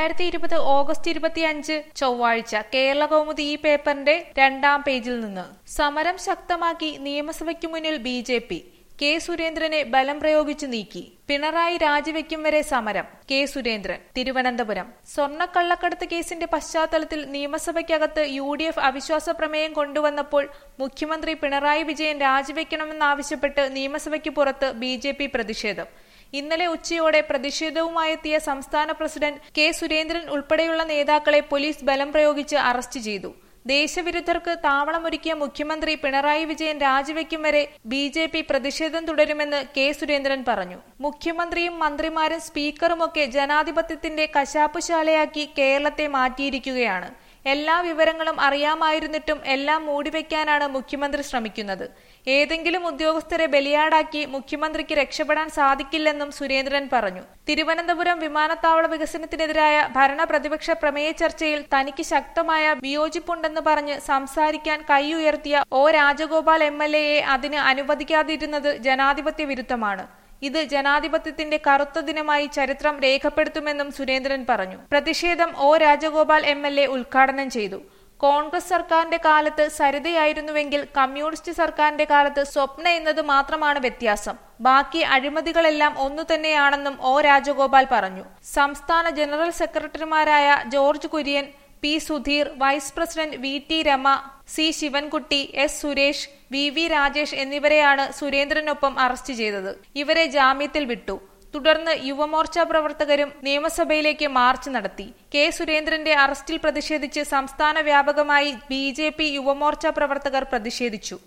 രണ്ടായിരത്തി ഇരുപത് ഓഗസ്റ്റ് ഇരുപത്തിയഞ്ച് ചൊവ്വാഴ്ച കേരള കൗമുദി ഈ പേപ്പറിന്റെ രണ്ടാം പേജിൽ നിന്ന് സമരം ശക്തമാക്കി നിയമസഭയ്ക്ക് മുന്നിൽ ബി ജെ പി കെ സുരേന്ദ്രനെ ബലം പ്രയോഗിച്ചു നീക്കി പിണറായി രാജിവെക്കും വരെ സമരം കെ സുരേന്ദ്രൻ തിരുവനന്തപുരം സ്വർണ്ണക്കള്ളക്കടത്ത് കേസിന്റെ പശ്ചാത്തലത്തിൽ നിയമസഭയ്ക്കകത്ത് യു ഡി എഫ് അവിശ്വാസ പ്രമേയം കൊണ്ടുവന്നപ്പോൾ മുഖ്യമന്ത്രി പിണറായി വിജയൻ രാജിവെക്കണമെന്നാവശ്യപ്പെട്ട് നിയമസഭയ്ക്ക് പുറത്ത് ബി ജെ പി പ്രതിഷേധം ഇന്നലെ ഉച്ചയോടെ പ്രതിഷേധവുമായെത്തിയ സംസ്ഥാന പ്രസിഡന്റ് കെ സുരേന്ദ്രൻ ഉൾപ്പെടെയുള്ള നേതാക്കളെ പോലീസ് ബലം പ്രയോഗിച്ച് അറസ്റ്റ് ചെയ്തു ദേശവിരുദ്ധർക്ക് താവളമൊരുക്കിയ മുഖ്യമന്ത്രി പിണറായി വിജയൻ രാജിവെക്കും വരെ ബി ജെ പി പ്രതിഷേധം തുടരുമെന്ന് കെ സുരേന്ദ്രൻ പറഞ്ഞു മുഖ്യമന്ത്രിയും മന്ത്രിമാരും സ്പീക്കറുമൊക്കെ ജനാധിപത്യത്തിന്റെ കശാപ്പുശാലയാക്കി കേരളത്തെ മാറ്റിയിരിക്കുകയാണ് എല്ലാ വിവരങ്ങളും അറിയാമായിരുന്നിട്ടും എല്ലാം മൂടിവെക്കാനാണ് മുഖ്യമന്ത്രി ശ്രമിക്കുന്നത് ഏതെങ്കിലും ഉദ്യോഗസ്ഥരെ ബലിയാടാക്കി മുഖ്യമന്ത്രിക്ക് രക്ഷപ്പെടാൻ സാധിക്കില്ലെന്നും സുരേന്ദ്രൻ പറഞ്ഞു തിരുവനന്തപുരം വിമാനത്താവള വികസനത്തിനെതിരായ ഭരണ പ്രതിപക്ഷ പ്രമേയ ചർച്ചയിൽ തനിക്ക് ശക്തമായ വിയോജിപ്പുണ്ടെന്ന് പറഞ്ഞ് സംസാരിക്കാൻ കൈ ഉയർത്തിയ ഒ രാജഗോപാൽ എം എൽ എയെ അതിന് അനുവദിക്കാതിരുന്നത് ജനാധിപത്യ വിരുദ്ധമാണ് ഇത് ജനാധിപത്യത്തിന്റെ കറുത്ത ദിനമായി ചരിത്രം രേഖപ്പെടുത്തുമെന്നും സുരേന്ദ്രൻ പറഞ്ഞു പ്രതിഷേധം O Rajagopal M L A ഉദ്ഘാടനം ചെയ്തു കോൺഗ്രസ് സർക്കാരിന്റെ കാലത്ത് സരിതയായിരുന്നുവെങ്കിൽ കമ്മ്യൂണിസ്റ്റ് സർക്കാരിന്റെ കാലത്ത് സ്വപ്ന എന്നത് മാത്രമാണ് വ്യത്യാസം ബാക്കി അഴിമതികളെല്ലാം ഒന്നു തന്നെയാണെന്നും ഒ രാജഗോപാൽ പറഞ്ഞു സംസ്ഥാന ജനറൽ സെക്രട്ടറിമാരായ George Kurian P Sudheer vice president V T Rama C Sivankutty S Suresh V V Rajesh എന്നിവരെയാണ് സുരേന്ദ്രനൊപ്പം അറസ്റ്റ് ചെയ്തത് ഇവരെ ജാമ്യത്തിൽ വിട്ടു തുടർന്ന് യുവമോർച്ച പ്രവർത്തകരും നിയമസഭയിലേക്ക് മാർച്ച് നടത്തി കെ സുരേന്ദ്രന്റെ അറസ്റ്റിൽ പ്രതിഷേധിച്ച് സംസ്ഥാന വ്യാപകമായി ബി യുവമോർച്ച പ്രവർത്തകർ പ്രതിഷേധിച്ചു